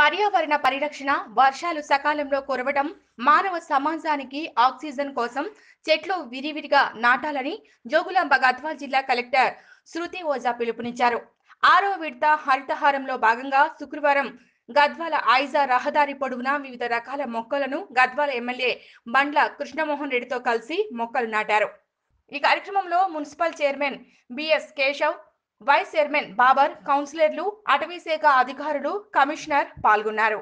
పర్యావరణ పరిరక్షణ వర్షాలు సకాలంలో కురవడం మానవ సమాజానికి ఆక్సిజన్ కోసం చెట్లు విరివిరిగా నాటాలని జోగులాంబ గద్వాల్ జిల్లా కలెక్టర్ శృతి ఓజా పిలుపునిచ్చారు ఆరో విడత హరితహారంలో భాగంగా శుక్రవారం గద్వాల ఐజా రహదారి పొడవునా వివిధ రకాల మొక్కలను గద్వాల ఎమ్మెల్యే బండ్ల కృష్ణమోహన్ రెడ్డితో కలిసి మొక్కలు నాటారు ఈ కార్యక్రమంలో municipal chairman BS Keshav vice chairman Babar కౌన్సిలర్లు అటవీ శాఖ అధికారులు కమిషనర్ పాల్గొన్నారు